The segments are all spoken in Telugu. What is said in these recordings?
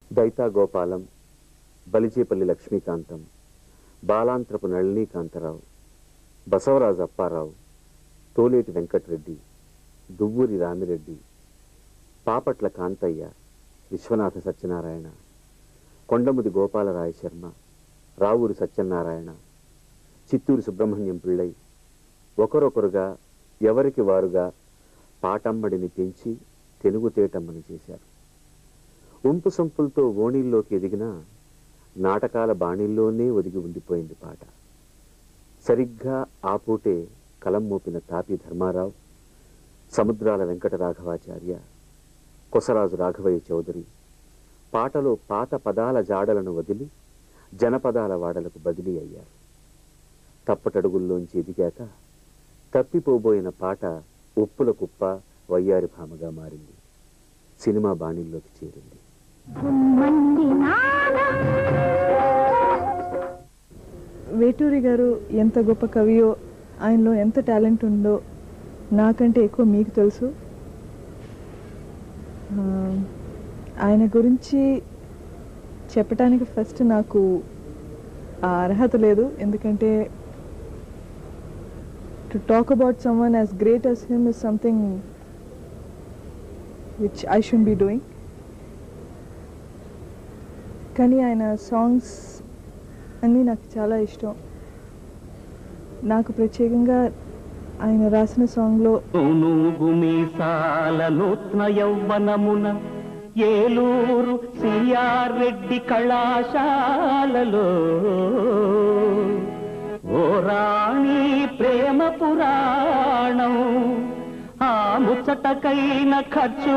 దైతా గోపాలం బలిజేపల్లి లక్ష్మీకాంతం బాలాంత్రపు నళినీకాంతరావు బసవరాజు అప్పారావు తోలేటి వెంకటరెడ్డి దువ్వూరి రామిరెడ్డి పాపట్ల కాంతయ్య విశ్వనాథ సత్యనారాయణ కొండముది గోపాలరాయ శర్మ రావూరి సత్యనారాయణ చిత్తూరు సుబ్రహ్మణ్యం పిళ్ళై ఒకరొకరుగా ఎవరికి వారుగా పాటమ్మడిని పెంచి తెనుగుతేటమ్మని చేశారు ఉంపు సంపులతో ఓణీల్లోకి ఎదిగిన నాటకాల బాణీల్లోనే ఒదిగి ఉండిపోయింది పాట సరిగ్గా ఆ పూటే కలం మోపిన తాపి ధర్మారావు సముద్రాల వెంకట రాఘవాచార్య కొసరాజు రాఘవయ్య చౌదరి పాటలో పాత పదాల జాడలను వదిలి జనపదాల వాడలకు బదిలీ అయ్యారు తప్పటడుగుల్లోంచి ఎదిగాక తప్పిపోబోయిన పాట ఉప్పుల కుప్ప వయ్యారి భామగా మారింది సినిమా బాణీల్లోకి చేరింది గుమ్మంది నానా వేటూరి గారు ఎంత గొప్ప కవియో ఆయనలో ఎంత టాలెంట్ ఉందో నాకంటే ఎక్కువ మీకు తెలుసు ఆ, ఆయన గురించి చెప్పడానికి ఫస్ట్ నాకు ఆ అర్హత లేదు ఎందుకంటే to talk about someone as great as him is something which I should be doing కానీ ఆయన సాంగ్స్ అన్నీ నాకు చాలా ఇష్టం నాకు ప్రత్యేకంగా ఆయన రాసిన సాంగ్లో నూగు మీసాల నూత్న యౌవనమున ఏలూరు సియారెడ్డి కళాశాలలో ఓ రాణి ప్రేమ పురాణం ఆ ముచ్చటకైన ఖర్చు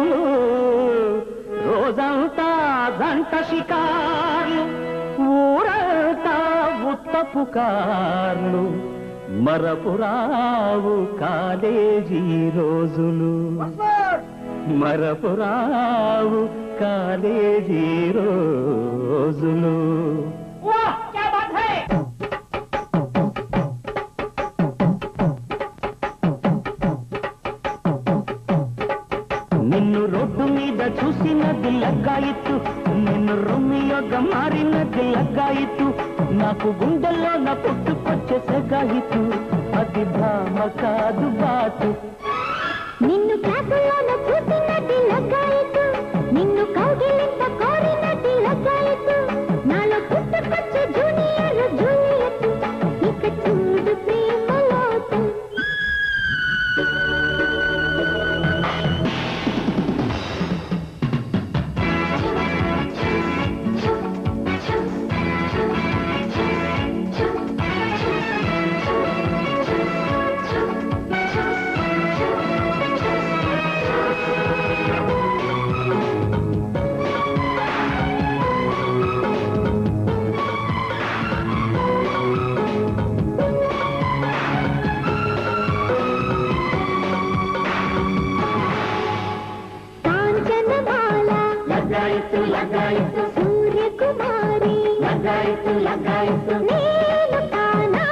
రోజంతా జంట షికార్లు ఊరంతా ఉత్తపు కార్లు మరపురావు కాలేజీ రోజులు మరపురావు కాలేజీ రోజులు నిన్ను రోడ్డు మీద చూసినది లగ్గాయిత్తు నిన్ను రొమ్మియోగ మారినది లగ్గాయిత్తు నాకు గుండెల్లో నా పుట్టుకొచ్చే సెగాయిత్తు అది భామ కాదు బాటు నిన్ను క్లాసులోన చూసినది లగ్గాయితు నిన్ను కౌగిలింత కోరినది లగ్గాయితు నాలో పుట్టుకొచ్చే జూనియర్ జూలియట్ ఇక చూడు ప్రేమలోతు కాంచనమాల లగ్గాయిత్తు లగ్గాయిత్తు సూర్యకుమారి లగ్గాయిత్తు లగ్గాయిత్తు నేను కానా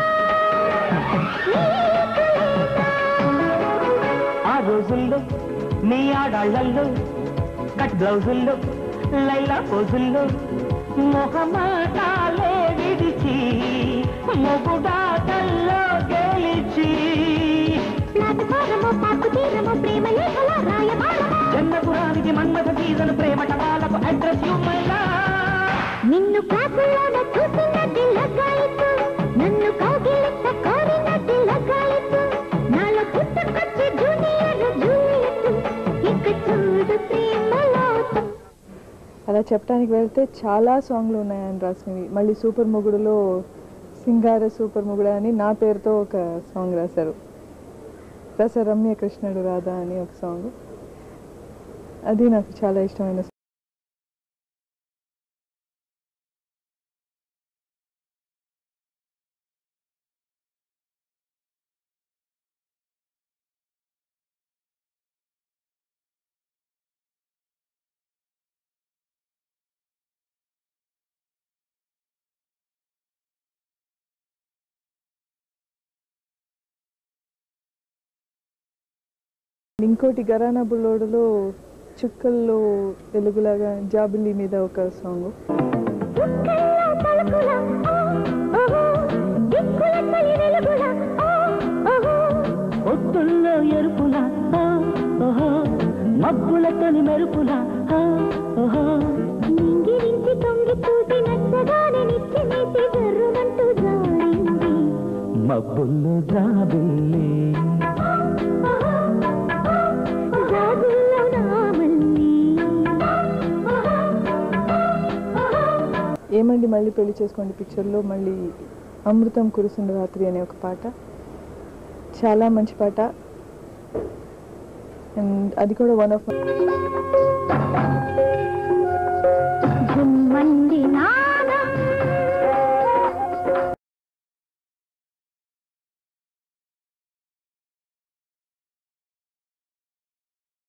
నీకు లేదా? ఆ రోజుల్లో మీ ఆడాళ్ళల్లో కట్ బ్లౌజుల్లో లైలా పోజుల్లో మొహమాటాలే విడిచి మొగుడాటల్లో గెలిచి ప్లాట్ఫారము పాకు తీరము ప్రేమ లేఖల రాయబారము జన్మపురానికి మన్మథ సీజన్ ప్రేమట వాళ్ళకు అడ్రస్ ఇవ్వలా నిన్ను క్లాసులోన చూసినది లగ్గాయితు నన్ను కౌగిలింత కోరినది లగ్గాయితు నాలో పుట్టుకొచ్చే జూనియర్ జూలియట్ ఇక చూడు ప్రేమలోతు అలా చెప్పడానికి వెళ్తే చాలా సాంగ్లు ఉన్నాయి ఆయన రాసినవి మళ్ళీ సూపర్ మొగుడులో సింగార సూపర్ మొగుడు అని నా పేరుతో ఒక సాంగ్ రాశారు రస రమ్య కృష్ణుడు రాధా అని ఒక సాంగ్ అది నాకు చాలా ఇష్టమైన song. ఇంకోటి గరానా బుల్లోడులో చుక్కల్లో వెలుగులాగా జాబిల్లి మీద ఒక సాంగ్ చుక్కల్లో తలుపుల ఓ ఓహో దిక్కుల తొలి వెలుగుల ఓ ఓహో పొద్దుల్లో ఎరుపుల ఆ, ఓహో మబ్బుల తొలి మెరుపుల ఆ, ఓహో నింగిరించి తొంగి చూసి నచ్చగానే నిచ్చి నీటి జర్రుమంటూ జారింది మబ్బుల్లో జాబిల్లి జాబుల్లో నా మళ్ళీ ఏమండి మళ్ళీ పెళ్లి చేసుకోండి పిక్చర్లో మళ్ళీ అమృతం కురిసిన రాత్రి అనే ఒక పాట చాలా మంచి పాట అండ్ అది కూడా వన్ ఆఫ్ జుమ్మంది నా